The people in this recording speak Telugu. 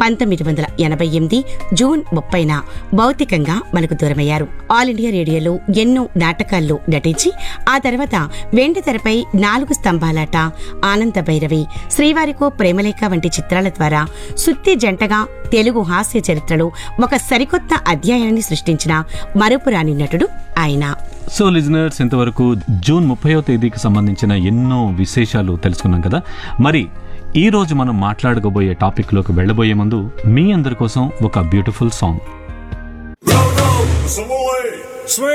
పంతొమ్మిది వందల ఎనభై ఎనిమిది జూన్ ముప్పైన భౌతికంగా మనకు దూరమయ్యారు ఆల్ ఇండియా రేడియోలో ఎన్నో నాటకాల్లో నటించి ఆ తర్వాత వెండి తెరపై నాలుగు స్తంభాలాట ఆనంద భైరవి శ్రీవారికో ప్రేమలేఖ వంటి చిత్రాల ద్వారా సుత్తి జంటగా తెలుగు హాస్య చరిత్రలో ఒక సరికొత్త అధ్యాయాన్ని సృష్టించిన మరుపురాని నటుడు ఆయన సో లిజనర్స్ ఇంతవరకు జూన్ ముప్పయో తేదీకి సంబంధించిన ఎన్నో విశేషాలు తెలుసుకున్నాం కదా మరి ఈ రోజు మనం మాట్లాడుకోబోయే టాపిక్లోకి వెళ్ళబోయే ముందు మీ అందరి కోసం ఒక బ్యూటిఫుల్ సాంగ్ Samoy, swing.